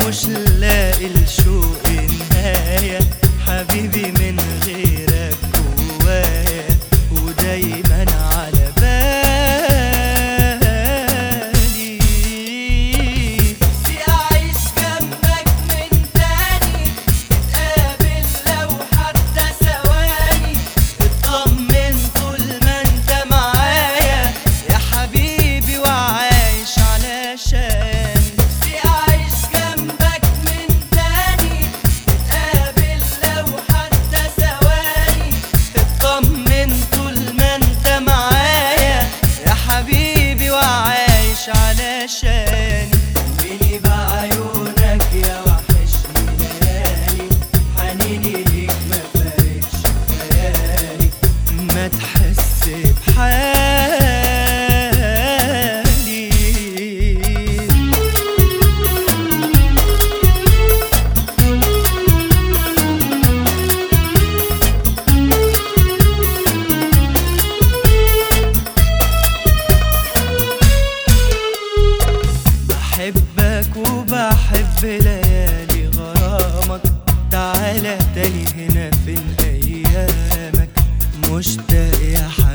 مش لاقي الشوق نهاية حبيبي من غيرك جوايا ودايما على بالي نفسي أعيش جنبك من تاني نتقابل لو حتى ثواني اطمن طول ما انت معايا يا حبيبي وعايش علشان نفسي أعيش جنبك من تاني نتقابل لو حتى ثواني اطمن طول ما انت معايا يا حبيبي وعايش علشان ميلي بعيونك يا وحشني ليالي حنيني ليك ما فارقش خيالي ما تحس بحالي بحبك وبحب ليالي غرامك تعالى تاني هنا فين ايامك مشتاق يا